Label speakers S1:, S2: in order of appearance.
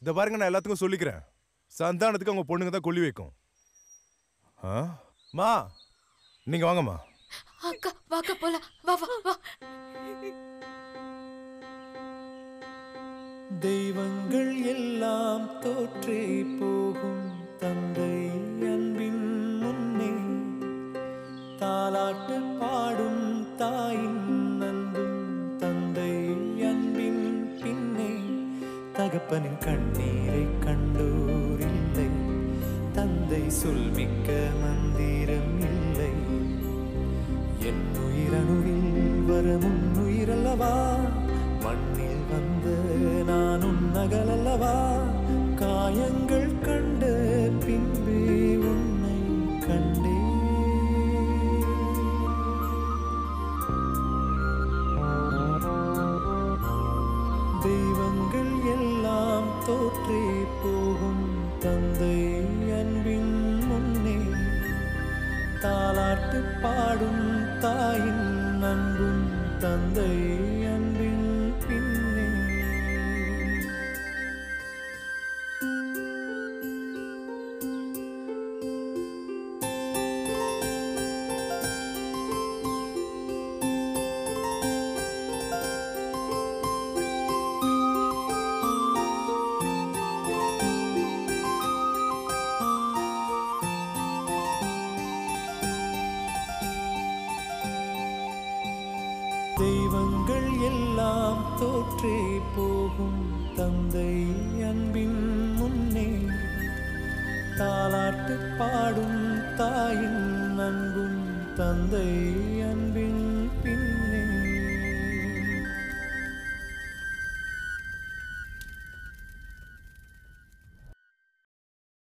S1: இந்த பாருங்க நான் எல்லாத்துக்கும் சொல்லிக்கிறேன் சந்தானத்துக்கு அவங்க பொண்ணுங்க தான் கொல்லி வைக்கும் ஆ? மா நீங்க வாங்கம்மா
S2: அக்கா வாக்கா போலாம் வா வா வா
S3: தெய்வங்கள் எல்லாம் தோற்றே போகும் தந்தை அன்பின் முன்னே தாலாட்டு பாடும் தாயின் அன்பும் தந்தை அன்பின் பின்னே தகப்பனின் கண்ணீரை கண்டோர் இல்லை தந்தை சொல்மிக்க மந்திரம் இல்லை என் உயிரணுவில் வரும் உயிரல்லவா மண்ணில் வந்த நான் உன்னகலல்லவா காயங்கள் கண்ட பின்பே உன்னை கண்டே தெய்வங்கள் எல்லாம் தோற்றே போகும் தந்தை அன்பின் முன்னே தாலாட்டு பாடும் தாயின் அன்பும் தந்தை அன்பின் பின்னே தெய்வங்கள் எல்லாம் தோற்றே போகும் தந்தை அன்பின் முன்னே தாலாட்டு பாடும் தாயின் அன்பும் தந்தை அன்பின்